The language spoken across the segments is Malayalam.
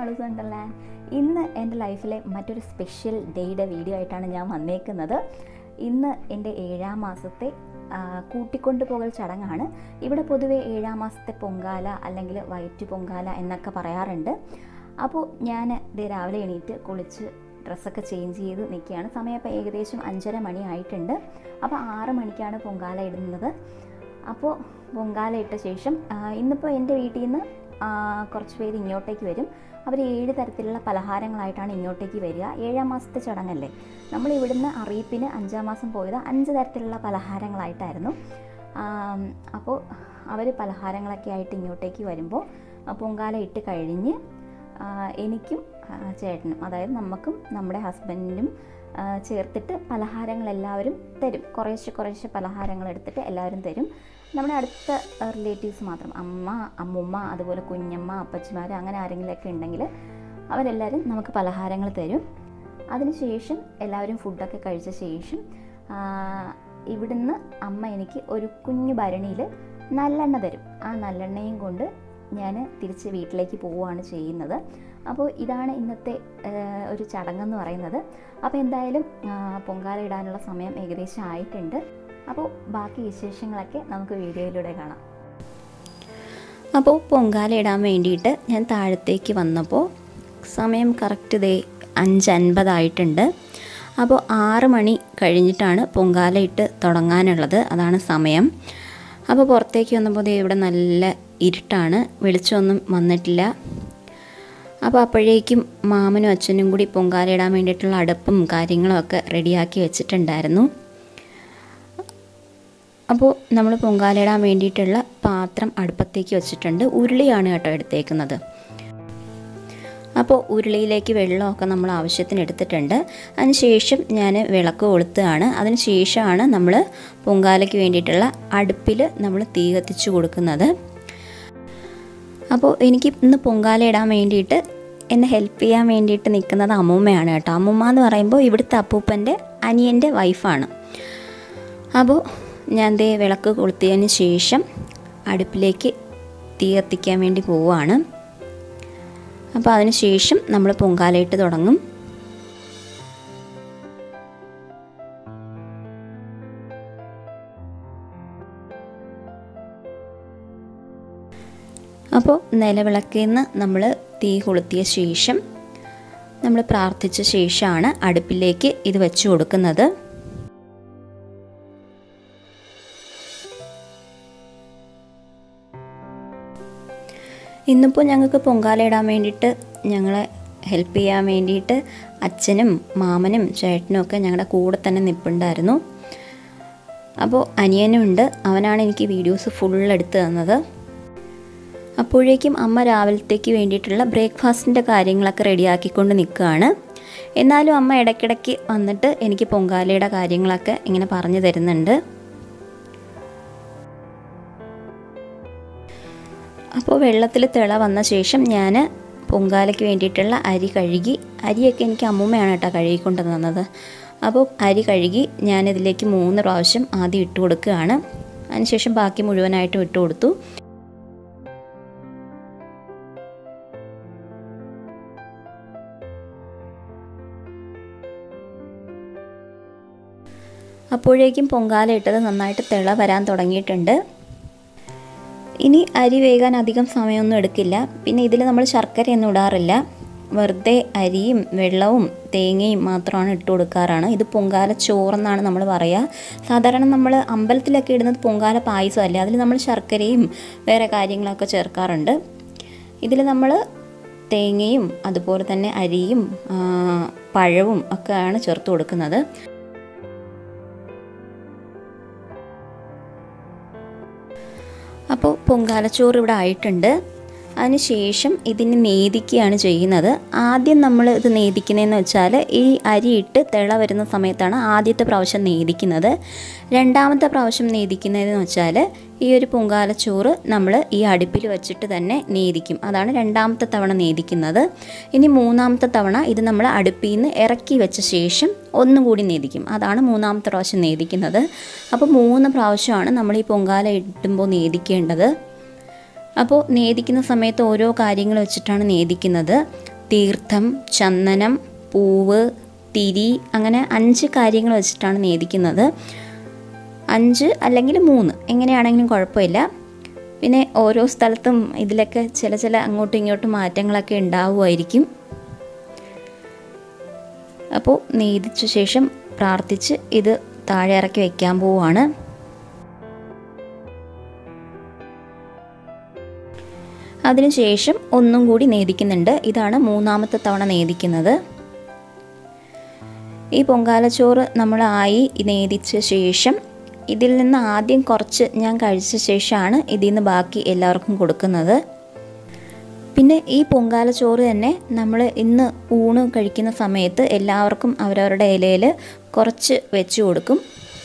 മാളൂസ് വണ്ടർലാൻഡ് ഇന്ന് എൻ്റെ ലൈഫിലെ മറ്റൊരു സ്പെഷ്യൽ ഡേയുടെ വീഡിയോ ആയിട്ടാണ് ഞാൻ വന്നേക്കുന്നത് ഇന്ന് എൻ്റെ ഏഴാം മാസത്തെ ആ, കൂട്ടിക്കൊണ്ടുപോകൽ ചടങ്ങാണ് ഇവിടെ പൊതുവേ ഏഴാം മാസത്തെ പൊങ്കാല അല്ലെങ്കിൽ വയറ്റു പൊങ്കാല എന്നൊക്കെ പറയാറുണ്ട് അപ്പോൾ ഞാൻ ദേ രാവിലെ എണീറ്റ് കുളിച്ച് ഡ്രസ്സൊക്കെ ചേഞ്ച് ചെയ്ത് നിൽക്കുകയാണ് സമയം ഇപ്പോൾ ഏകദേശം അഞ്ചര മണി ആയിട്ടുണ്ട് അപ്പോൾ ആറ് മണിക്കാണ് പൊങ്കാല ഇടുന്നത് അപ്പോൾ പൊങ്കാല ഇട്ട ശേഷം ആ, ഇന്നിപ്പോൾ എൻ്റെ വീട്ടിൽ നിന്ന് ആ, കുറച്ച് പേര് ഇങ്ങോട്ടേക്ക് വരും അവർ ഏഴ് തരത്തിലുള്ള പലഹാരങ്ങളായിട്ടാണ് ഇങ്ങോട്ടേക്ക് വരിക ഏഴാം മാസത്തെ ചടങ്ങല്ലേ നമ്മൾ ഇവിടുന്ന് അറിയിപ്പിന് അഞ്ചാം മാസം പോയത് അഞ്ച് തരത്തിലുള്ള പലഹാരങ്ങളായിട്ടായിരുന്നു ആം, അപ്പോൾ അവർ പലഹാരങ്ങളൊക്കെ ആയിട്ട് ഇങ്ങോട്ടേക്ക് വരുമ്പോൾ ആ, പൊങ്കാല ഇട്ട് കഴിഞ്ഞ് ആ, എനിക്കും ആ, ചേട്ടനും അതായത് നമുക്കും നമ്മുടെ ഹസ്ബൻഡിനും ആ, ചേർത്തിട്ട് പലഹാരങ്ങൾ എല്ലാവരും തരും കുറേശ്ശെ കുറേശ്ശെ പലഹാരങ്ങൾ എടുത്തിട്ട് എല്ലാവരും തരും നമ്മുടെ അടുത്ത റിലേറ്റീവ്സ് മാത്രം അമ്മ അമ്മുമ്മ അതുപോലെ കുഞ്ഞമ്മ അപ്പച്ചിമാർ അങ്ങനെ ആരെങ്കിലുമൊക്കെ ഉണ്ടെങ്കിൽ അവരെല്ലാവരും നമുക്ക് പലഹാരങ്ങൾ തരും അതിനുശേഷം എല്ലാവരും ഫുഡൊക്കെ കഴിച്ച ശേഷം ആ, ഇവിടുന്ന് അമ്മ എനിക്ക് ഒരു കുഞ്ഞു ഭരണിയിൽ നല്ലെണ്ണ തരും ആ നല്ലെണ്ണയും കൊണ്ട് ഞാൻ തിരിച്ച് വീട്ടിലേക്ക് പോവുകയാണ് ചെയ്യുന്നത് അപ്പോൾ ഇതാണ് ഇന്നത്തെ ആ, ഒരു ചടങ്ങെന്ന് പറയുന്നത് അപ്പോൾ എന്തായാലും ആ, പൊങ്കാല ഇടാനുള്ള സമയം ഏകദേശം ആയിട്ടുണ്ട് അപ്പോൾ ബാക്കി വിശേഷങ്ങളൊക്കെ നമുക്ക് വീഡിയോയിലൂടെ കാണാം അപ്പോൾ പൊങ്കാല ഇടാൻ വേണ്ടിയിട്ട് ഞാൻ താഴത്തേക്ക് വന്നപ്പോൾ സമയം കറക്റ്റ് ദേ അഞ്ച് അൻപതായിട്ടുണ്ട് അപ്പോൾ ആറ് മണി കഴിഞ്ഞിട്ടാണ് പൊങ്കാല ഇട്ട് തുടങ്ങാനുള്ളത് അതാണ് സമയം അപ്പോൾ പുറത്തേക്ക് വന്നപ്പോൾ ദേ ഇവിടെ നല്ല ഇരുട്ടാണ് വെളിച്ചമൊന്നും വന്നിട്ടില്ല അപ്പോൾ അപ്പോഴേക്കും മാമനും അച്ഛനും കൂടി പൊങ്കാല ഇടാൻ വേണ്ടിയിട്ടുള്ള അടുപ്പും കാര്യങ്ങളും ഒക്കെ റെഡിയാക്കി വെച്ചിട്ടുണ്ടായിരുന്നു അപ്പോൾ നമ്മൾ പൊങ്കാലയിടാൻ വേണ്ടിയിട്ടുള്ള പാത്രം അടുപ്പത്തേക്ക് വെച്ചിട്ടുണ്ട് ഉരുളിയാണ് കേട്ടോ എടുത്തേക്കുന്നത് അപ്പോൾ ഉരുളിയിലേക്ക് വെള്ളമൊക്കെ നമ്മൾ ആവശ്യത്തിന് എടുത്തിട്ടുണ്ട് അതിനുശേഷം ഞാൻ വിളക്ക് കൊളുത്തുകയാണ് അതിന് ശേഷമാണ് നമ്മൾ പൊങ്കാലയ്ക്ക് വേണ്ടിയിട്ടുള്ള അടുപ്പിൽ നമ്മൾ തീ കത്തിച്ച് കൊടുക്കുന്നത് അപ്പോൾ എനിക്ക് ഇന്ന് പൊങ്കാല ഇടാൻ വേണ്ടിയിട്ട് എന്നെ ഹെൽപ്പ് ചെയ്യാൻ വേണ്ടിയിട്ട് നിൽക്കുന്നത് അമ്മൂമ്മയാണ് കേട്ടോ അമ്മൂമ്മ എന്ന് പറയുമ്പോൾ ഇവിടുത്തെ അപ്പൂപ്പൻ്റെ അനിയൻ്റെ വൈഫാണ് അപ്പോൾ ഞാൻ ദേ വിളക്ക് കൊളുത്തിയതിന് ശേഷം അടുപ്പിലേക്ക് തീ കത്തിക്കാൻ വേണ്ടി പോവുകയാണ് അപ്പോൾ അതിന് ശേഷം നമ്മൾ പൊങ്കാലയിട്ട് തുടങ്ങും അപ്പോൾ നിലവിളക്കിൽ നിന്ന് നമ്മൾ തീ കൊളുത്തിയ ശേഷം നമ്മൾ പ്രാർത്ഥിച്ച ശേഷമാണ് അടുപ്പിലേക്ക് ഇത് വെച്ച് കൊടുക്കുന്നത് ഇന്നിപ്പോൾ ഞങ്ങൾക്ക് പൊങ്കാല ഇടാൻ വേണ്ടിയിട്ട് ഞങ്ങളെ ഹെൽപ്പ് ചെയ്യാൻ വേണ്ടിയിട്ട് അച്ഛനും മാമനും ചേട്ടനും ഒക്കെ ഞങ്ങളുടെ കൂടെ തന്നെ നിൽപ്പുണ്ടായിരുന്നു അപ്പോൾ അനിയനുണ്ട് അവനാണ് എനിക്ക് വീഡിയോസ് ഫുൾ എടുത്ത് തന്നത് അപ്പോഴേക്കും അമ്മ രാവിലത്തേക്ക് വേണ്ടിയിട്ടുള്ള ബ്രേക്ക്ഫാസ്റ്റിൻ്റെ കാര്യങ്ങളൊക്കെ റെഡിയാക്കിക്കൊണ്ട് നിൽക്കുകയാണ് എന്നാലും അമ്മ ഇടയ്ക്കിടയ്ക്ക് വന്നിട്ട് എനിക്ക് പൊങ്കാലയുടെ കാര്യങ്ങളൊക്കെ ഇങ്ങനെ പറഞ്ഞു തരുന്നുണ്ട് അപ്പോൾ വെള്ളത്തിൽ തിള വന്ന ശേഷം ഞാൻ പൊങ്കാലയ്ക്ക് വേണ്ടിയിട്ടുള്ള അരി കഴുകി അരിയൊക്കെ എനിക്ക് അമ്മൂമ്മയാണ് കേട്ടോ കഴുകിക്കൊണ്ട് തന്നത് അപ്പോൾ അരി കഴുകി ഞാനിതിലേക്ക് മൂന്ന് പ്രാവശ്യം ആദ്യം ഇട്ട് കൊടുക്കുകയാണ് അതിനുശേഷം ബാക്കി മുഴുവനായിട്ടും ഇട്ട് കൊടുത്തു അപ്പോഴേക്കും പൊങ്കാല ഇട്ടത് നന്നായിട്ട് തിള വരാൻ തുടങ്ങിയിട്ടുണ്ട് ഇനി അരി വേകാൻ അധികം സമയമൊന്നും എടുക്കില്ല പിന്നെ ഇതിൽ നമ്മൾ ശർക്കരയൊന്നും ഇടാറില്ല വെറുതെ അരിയും വെള്ളവും തേങ്ങയും മാത്രമാണ് ഇട്ട് കൊടുക്കാറാണ് ഇത് പൊങ്കാല ചോറെന്നാണ് നമ്മൾ പറയുക സാധാരണ നമ്മൾ അമ്പലത്തിലൊക്കെ ഇടുന്നത് പൊങ്കാല പായസമല്ലേ അതിൽ നമ്മൾ ശർക്കരയും വേറെ കാര്യങ്ങളൊക്കെ ചേർക്കാറുണ്ട് ഇതിൽ നമ്മൾ തേങ്ങയും അതുപോലെ തന്നെ അരിയും ആ, പഴവും ഒക്കെയാണ് ചേർത്ത് കൊടുക്കുന്നത് അപ്പോൾ പൊങ്കാലച്ചോറ് ഇവിടെ ആയിട്ടുണ്ട് അതിനുശേഷം ഇതിന് നേദിക്കുകയാണ് ചെയ്യുന്നത് ആദ്യം നമ്മൾ ഇത് നേദിക്കുന്നതെന്ന് വെച്ചാൽ ഈ അരിയിട്ട് തിള വരുന്ന സമയത്താണ് ആദ്യത്തെ പ്രാവശ്യം നേദിക്കുന്നത് രണ്ടാമത്തെ പ്രാവശ്യം നേദിക്കുന്നതെന്ന് വെച്ചാൽ ഈ ഒരു പൊങ്കാലച്ചോറ് നമ്മൾ ഈ അടുപ്പിൽ വെച്ചിട്ട് തന്നെ നേദിക്കും അതാണ് രണ്ടാമത്തെ തവണ നേദിക്കുന്നത് ഇനി മൂന്നാമത്തെ തവണ ഇത് നമ്മൾ അടുപ്പിൽ നിന്ന് ഇറക്കി വെച്ച ശേഷം ഒന്നും കൂടി നേദിക്കും അതാണ് മൂന്നാമത്തെ പ്രാവശ്യം നേദിക്കുന്നത് അപ്പോൾ മൂന്ന് പ്രാവശ്യമാണ് നമ്മൾ ഈ പൊങ്കാല ഇടുമ്പോൾ നേദിക്കേണ്ടത് അപ്പോൾ നേദിക്കുന്ന സമയത്ത് ഓരോ കാര്യങ്ങൾ വെച്ചിട്ടാണ് നേദിക്കുന്നത് തീർത്ഥം ചന്ദനം പൂവ് തിരി അങ്ങനെ അഞ്ച് കാര്യങ്ങൾ വെച്ചിട്ടാണ് നേദിക്കുന്നത് അഞ്ച് അല്ലെങ്കിൽ മൂന്ന് എങ്ങനെയാണെങ്കിലും കുഴപ്പമില്ല പിന്നെ ഓരോ സ്ഥലത്തും ഇതിലൊക്കെ ചില ചില അങ്ങോട്ടും ഇങ്ങോട്ടും മാറ്റങ്ങളൊക്കെ ഉണ്ടാവുമായിരിക്കും അപ്പോൾ നെയ്തിച്ച ശേഷം പ്രാർത്ഥിച്ച് ഇത് താഴെ ഇറക്കി വെക്കാൻ പോവുകയാണ് അതിനുശേഷം ഒന്നും കൂടി നേദിക്കുന്നുണ്ട് ഇതാണ് മൂന്നാമത്തെ തവണ നേദിക്കുന്നത് ഈ പൊങ്കാലച്ചോറ് നമ്മൾ ആയി നേദിച്ച ശേഷം ഇതിൽ നിന്ന് ആദ്യം കുറച്ച് ഞാൻ കഴിച്ച ശേഷമാണ് ഇതിൽ നിന്ന് ബാക്കി എല്ലാവർക്കും കൊടുക്കുന്നത് പിന്നെ ഈ പൊങ്കാല ചോറ് തന്നെ നമ്മൾ ഇന്ന് ഊണ് കഴിക്കുന്ന സമയത്ത് എല്ലാവർക്കും അവരവരുടെ ഇലയിൽ കുറച്ച് വെച്ച് കൊടുക്കും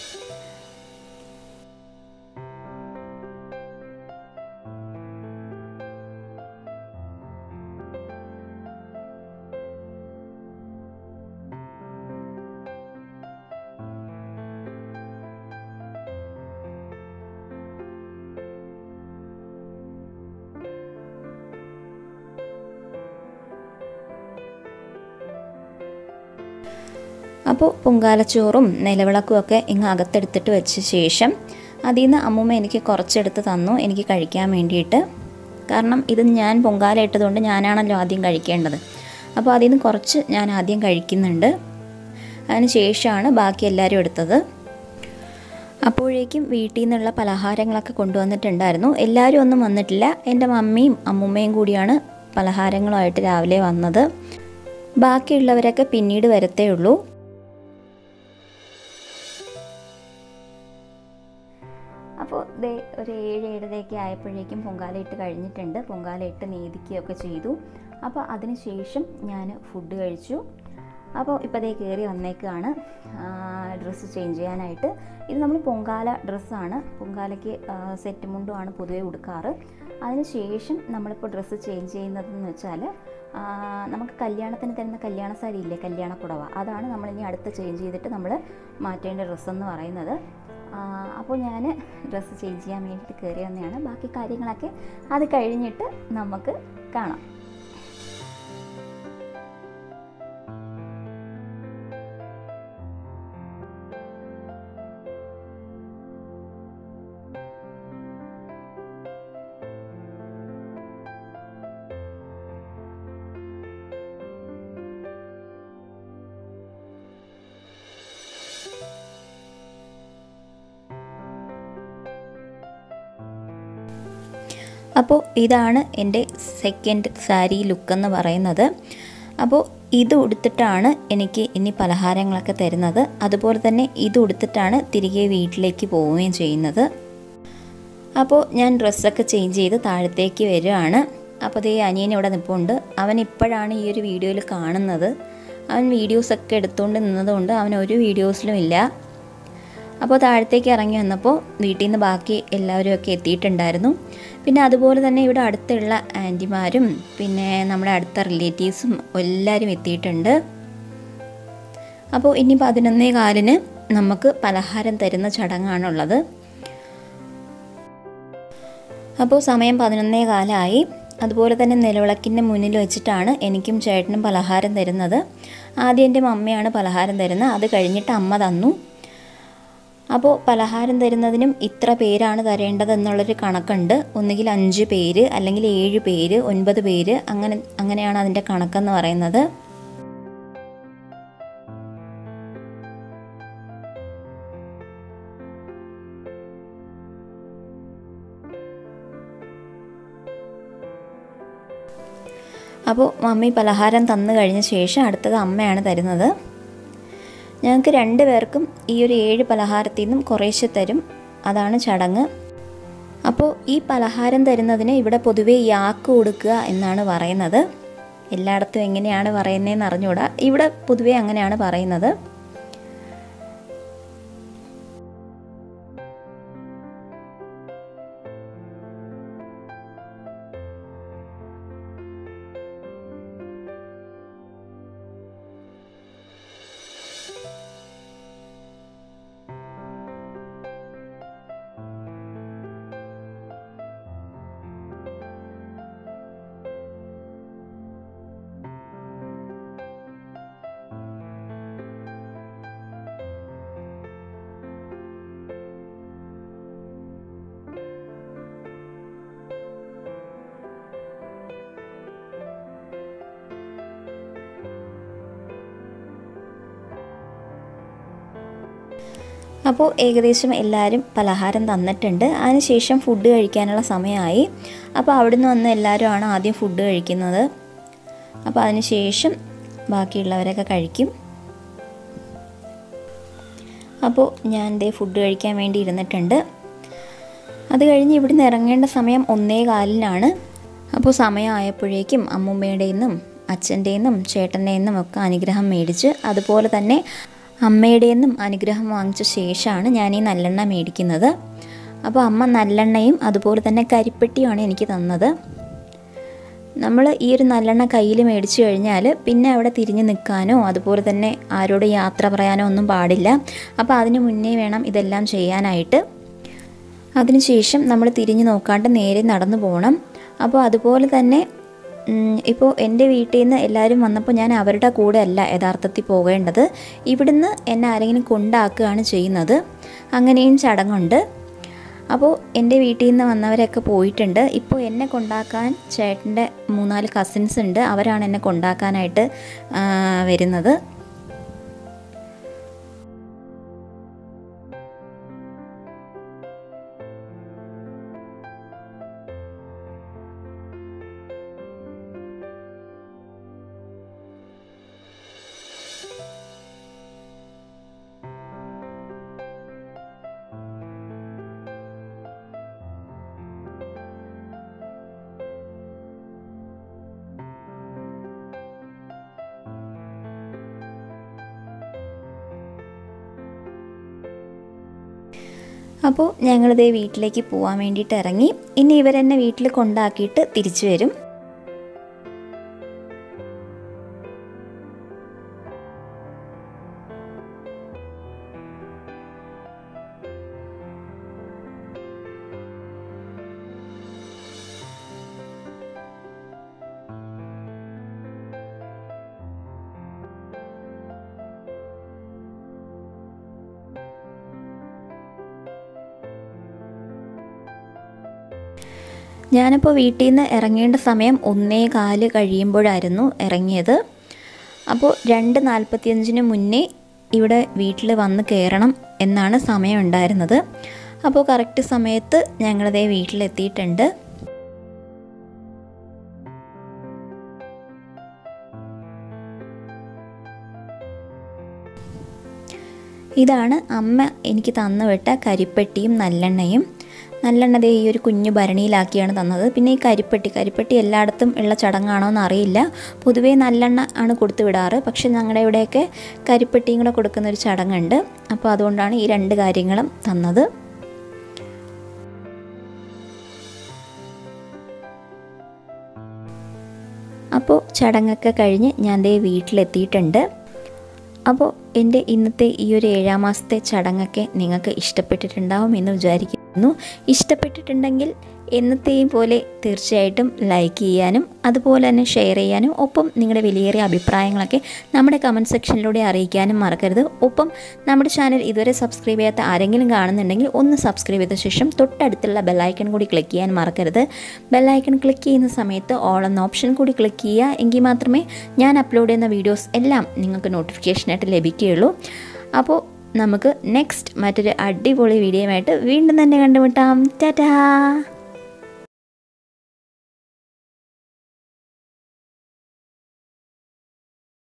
അപ്പോൾ പൊങ്കാലച്ചോറും നിലവിളക്കും ഒക്കെ ഇങ്ങ് അകത്തെടുത്തിട്ട് വെച്ച ശേഷം അതിൽ നിന്ന് അമ്മൂമ്മ എനിക്ക് കുറച്ചെടുത്ത് തന്നു എനിക്ക് കഴിക്കാൻ വേണ്ടിയിട്ട് കാരണം ഇത് ഞാൻ പൊങ്കാല ഇട്ടതുകൊണ്ട് ഞാനാണല്ലോ ആദ്യം കഴിക്കേണ്ടത് അപ്പോൾ അതിൽ നിന്ന് കുറച്ച് ഞാൻ ആദ്യം കഴിക്കുന്നുണ്ട് അതിന് ശേഷമാണ് ബാക്കി എല്ലാവരും എടുത്തത് അപ്പോഴേക്കും വീട്ടിൽ നിന്നുള്ള പലഹാരങ്ങളൊക്കെ കൊണ്ടുവന്നിട്ടുണ്ടായിരുന്നു എല്ലാവരും ഒന്നും വന്നിട്ടില്ല എൻ്റെ മമ്മിയും അമ്മുമ്മയും കൂടിയാണ് പലഹാരങ്ങളുമായിട്ട് രാവിലെ വന്നത് ബാക്കിയുള്ളവരൊക്കെ പിന്നീട് വരത്തേ ഉള്ളൂ അപ്പോൾ ദേ ഒരു ഏഴ് ഏഴരയൊക്കെ ആയപ്പോഴേക്കും പൊങ്കാലയിട്ട് കഴിഞ്ഞിട്ടുണ്ട് പൊങ്കാലയിട്ട് നീതിക്കുകയൊക്കെ ചെയ്തു അപ്പോൾ അതിന് ശേഷം ഞാൻ ഫുഡ് കഴിച്ചു അപ്പോൾ ഇപ്പോൾ ദേ കയറി വന്നേക്കാണ് ഡ്രസ്സ് ചേഞ്ച് ചെയ്യാനായിട്ട് ഇത് നമ്മൾ പൊങ്കാല ഡ്രസ്സാണ് പൊങ്കാലയ്ക്ക് സെറ്റ് മുണ്ടുമാണ് പൊതുവേ ഉടുക്കാറ് അതിന് ശേഷം നമ്മളിപ്പോൾ ഡ്രസ്സ് ചേഞ്ച് ചെയ്യുന്നതെന്ന് വെച്ചാൽ നമുക്ക് കല്യാണത്തിന് തരുന്ന കല്യാണ സാരി ഇല്ലേ കല്യാണ പുടവ അതാണ് നമ്മളിനി അടുത്ത് ചേഞ്ച് ചെയ്തിട്ട് നമ്മൾ മാറ്റേണ്ട ഡ്രസ്സെന്ന് പറയുന്നത് അപ്പോൾ ഞാൻ ഡ്രസ്സ് ചേഞ്ച് ചെയ്യാൻ വേണ്ടിയിട്ട് കയറി വന്നതാണ് ബാക്കി കാര്യങ്ങളൊക്കെ അത് കഴിഞ്ഞിട്ട് നമുക്ക് കാണാം അപ്പോൾ ഇതാണ് എൻ്റെ സെക്കൻഡ് സാരി ലുക്കെന്ന് പറയുന്നത് അപ്പോൾ ഇത് ഉടുത്തിട്ടാണ് എനിക്ക് ഇനി പലഹാരങ്ങളൊക്കെ തരുന്നത് അതുപോലെ തന്നെ ഇത് ഉടുത്തിട്ടാണ് തിരികെ വീട്ടിലേക്ക് പോവുകയും ചെയ്യുന്നത് അപ്പോൾ ഞാൻ ഡ്രസ്സൊക്കെ ചേഞ്ച് ചെയ്ത് താഴത്തേക്ക് വരികയാണ് അപ്പോൾ ദേ അനിയൻ ഇവിടെ നിൽപ്പുണ്ട് അവൻ ഇപ്പോഴാണ് ഈ ഒരു വീഡിയോയിൽ കാണുന്നത് അവൻ വീഡിയോസൊക്കെ എടുത്തുകൊണ്ട് നിന്നതുകൊണ്ട് അവൻ ഒരു വീഡിയോസിലും ഇല്ല അപ്പോൾ താഴത്തേക്ക് ഇറങ്ങി വന്നപ്പോൾ വീട്ടിൽ നിന്ന് ബാക്കി എല്ലാവരും ഒക്കെ എത്തിയിട്ടുണ്ടായിരുന്നു പിന്നെ അതുപോലെ തന്നെ ഇവിടെ അടുത്തുള്ള ആൻറ്റിമാരും പിന്നെ നമ്മുടെ അടുത്ത റിലേറ്റീവ്സും എല്ലാവരും എത്തിയിട്ടുണ്ട് അപ്പോൾ ഇനി പതിനൊന്നേ കാലിന് നമുക്ക് പലഹാരം തരുന്ന ചടങ്ങാണുള്ളത് അപ്പോൾ സമയം പതിനൊന്നേ കാലമായി അതുപോലെ തന്നെ നിലവിളക്കിൻ്റെ മുന്നിൽ വെച്ചിട്ടാണ് എനിക്കും ചേട്ടനും പലഹാരം തരുന്നത് ആദ്യം എൻ്റെ മമ്മയാണ് പലഹാരം തരുന്നത് അത് കഴിഞ്ഞിട്ട് അമ്മ തന്നു അപ്പോൾ പലഹാരം തരുന്നതിനും ഇത്ര പേരാണ് തരേണ്ടത് എന്നുള്ളൊരു കണക്കുണ്ട് ഒന്നുകിൽ അഞ്ച് പേര് അല്ലെങ്കിൽ ഏഴ് പേര് ഒൻപത് പേര് അങ്ങനെ അങ്ങനെയാണ് അതിൻ്റെ കണക്കെന്ന് പറയുന്നത് അപ്പോൾ മമ്മി പലഹാരം തന്നു കഴിഞ്ഞ ശേഷം അടുത്തത് അമ്മയാണ് തരുന്നത് ഞങ്ങൾക്ക് രണ്ട് പേർക്കും ഈ ഒരു ഏഴ് പലഹാരത്തിൽ നിന്നും കുറേശ്ശെ തരും അതാണ് ചടങ്ങ് അപ്പോൾ ഈ പലഹാരം തരുന്നതിന് ഇവിടെ പൊതുവേ യാക്ക് കൊടുക്കുക എന്നാണ് പറയുന്നത് എല്ലായിടത്തും എങ്ങനെയാണ് പറയുന്നതെന്ന് അറിഞ്ഞുകൂടാ ഇവിടെ പൊതുവേ അങ്ങനെയാണ് പറയുന്നത് അപ്പോൾ ഏകദേശം എല്ലാവരും പലഹാരം തന്നിട്ടുണ്ട് അതിനുശേഷം ഫുഡ് കഴിക്കാനുള്ള സമയമായി അപ്പോൾ അവിടുന്ന് വന്ന് എല്ലാവരുമാണ് ആദ്യം ഫുഡ് കഴിക്കുന്നത് അപ്പോൾ അതിനുശേഷം ബാക്കിയുള്ളവരൊക്കെ കഴിക്കും അപ്പോൾ ഞാൻ ദേ ഫുഡ് കഴിക്കാൻ വേണ്ടി ഇരുന്നിട്ടുണ്ട് അത് കഴിഞ്ഞ് ഇവിടുന്ന് ഇറങ്ങേണ്ട സമയം ഒന്നേ കാലിനാണ് അപ്പോൾ സമയമായപ്പോഴേക്കും അമ്മൂമ്മയുടെ നിന്നും അച്ഛൻ്റെ നിന്നും ചേട്ടൻ്റെ നിന്നും ഒക്കെ അനുഗ്രഹം മേടിച്ച് അതുപോലെ തന്നെ അമ്മയുടെ നിന്നും അനുഗ്രഹം വാങ്ങിച്ച ശേഷമാണ് ഞാൻ ഈ നല്ലെണ്ണ മേടിക്കുന്നത് അപ്പോൾ അമ്മ നല്ലെണ്ണയും അതുപോലെ തന്നെ കരിപ്പെട്ടിയുമാണ് എനിക്ക് തന്നത് നമ്മൾ ഈ ഒരു നല്ലെണ്ണ കയ്യിൽ മേടിച്ചു കഴിഞ്ഞാൽ പിന്നെ അവിടെ തിരിഞ്ഞു നിൽക്കാനോ അതുപോലെ തന്നെ ആരോട് യാത്ര പറയാനോ ഒന്നും പാടില്ല അപ്പോൾ അതിന് മുന്നേ വേണം ഇതെല്ലാം ചെയ്യാനായിട്ട് അതിനുശേഷം നമ്മൾ തിരിഞ്ഞു നോക്കാണ്ട് നേരെ നടന്നു പോകണം അപ്പോൾ അതുപോലെ തന്നെ ഇപ്പോൾ എൻ്റെ വീട്ടിൽ നിന്ന് എല്ലാവരും വന്നപ്പോൾ ഞാൻ അവരുടെ കൂടെ അല്ല യഥാർത്ഥത്തിൽ പോകേണ്ടത് ഇവിടുന്ന് എന്നെ ആരെങ്കിലും കൊണ്ടാക്കുകയാണ് ചെയ്യുന്നത് അങ്ങനെയും ചടങ്ങുണ്ട് അപ്പോൾ എൻ്റെ വീട്ടിൽ നിന്ന് വന്നവരൊക്കെ പോയിട്ടുണ്ട് ഇപ്പോൾ എന്നെ കൊണ്ടാക്കാൻ ചേട്ടൻ്റെ മൂന്നാല് കസിൻസ് ഉണ്ട് അവരാണ് എന്നെ കൊണ്ടാക്കാനായിട്ട് വരുന്നത് അപ്പോൾ ഞങ്ങളിതേ വീട്ടിലേക്ക് പോകാൻ വേണ്ടിയിട്ട് ഇറങ്ങി ഇനി ഇവരെന്നെ വീട്ടിൽ കൊണ്ടാക്കിയിട്ട് തിരിച്ചു വരും ഞാനിപ്പോൾ വീട്ടിൽ നിന്ന് ഇറങ്ങേണ്ട സമയം ഒന്നേ കാല് കഴിയുമ്പോഴായിരുന്നു ഇറങ്ങിയത് അപ്പോൾ രണ്ട് നാൽപ്പത്തിയഞ്ചിന് മുന്നേ ഇവിടെ വീട്ടിൽ വന്ന് കയറണം എന്നാണ് സമയം ഉണ്ടായിരുന്നത് അപ്പോൾ കറക്റ്റ് സമയത്ത് ഞങ്ങളതേ വീട്ടിലെത്തിയിട്ടുണ്ട് ഇതാണ് അമ്മ എനിക്ക് തന്നു വിട്ട കരിപ്പെട്ടിയും നല്ലെണ്ണയും നല്ലെണ്ണ ദേ ഈ ഒരു കുഞ്ഞു ഭരണിയിലാക്കിയാണ് തന്നത് പിന്നെ ഈ കരിപ്പെട്ടി കരിപ്പെട്ടി എല്ലായിടത്തും ഉള്ള ചടങ്ങാണോ എന്ന് അറിയില്ല പൊതുവേ നല്ലെണ്ണ ആണ് കൊടുത്തു വിടാറ് പക്ഷെ ഞങ്ങളുടെ ഇവിടെയൊക്കെ കരിപ്പെട്ടിയും കൂടെ കൊടുക്കുന്ന ഒരു ചടങ്ങുണ്ട് അപ്പോൾ അതുകൊണ്ടാണ് ഈ രണ്ട് കാര്യങ്ങളും തന്നത് അപ്പോൾ ചടങ്ങൊക്കെ കഴിഞ്ഞ് ഞാൻ ദേ വീട്ടിലെത്തിയിട്ടുണ്ട് അപ്പോൾ എൻ്റെ ഇന്നത്തെ ഈ ഒരു ഏഴാം മാസത്തെ ചടങ്ങൊക്കെ നിങ്ങൾക്ക് ഇഷ്ടപ്പെട്ടിട്ടുണ്ടാവും എന്ന് വിചാരിക്കുന്നു ഇഷ്ടപ്പെട്ടിട്ടുണ്ടെങ്കിൽ എന്നത്തെയും പോലെ തീർച്ചയായിട്ടും ലൈക്ക് ചെയ്യാനും അതുപോലെ തന്നെ ഷെയർ ചെയ്യാനും ഒപ്പം നിങ്ങളുടെ വിലയേറിയ അഭിപ്രായങ്ങളൊക്കെ നമ്മുടെ കമൻറ്റ് സെക്ഷനിലൂടെ അറിയിക്കാനും മറക്കരുത് ഒപ്പം നമ്മുടെ ചാനൽ ഇതുവരെ സബ്സ്ക്രൈബ് ചെയ്യാത്ത ആരെങ്കിലും കാണുന്നുണ്ടെങ്കിൽ ഒന്ന് സബ്സ്ക്രൈബ് ചെയ്ത ശേഷം തൊട്ടടുത്തുള്ള ബെല്ലൈക്കൺ കൂടി ക്ലിക്ക് ചെയ്യാൻ മറക്കരുത് ബെല്ലൈക്കൺ ക്ലിക്ക് ചെയ്യുന്ന സമയത്ത് ഓൾ എന്ന ഓപ്ഷൻ കൂടി ക്ലിക്ക് ചെയ്യുക എങ്കിൽ മാത്രമേ ഞാൻ അപ്ലോഡ് ചെയ്യുന്ന വീഡിയോസ് എല്ലാം നിങ്ങൾക്ക് നോട്ടിഫിക്കേഷനായിട്ട് ലഭിക്കുകയുള്ളൂ അപ്പോൾ നമുക്ക് നെക്സ്റ്റ് മറ്റൊരു അടിപൊളി വീഡിയോയുമായിട്ട് വീണ്ടും തന്നെ കണ്ടുമുട്ടാം ടാറ്റാ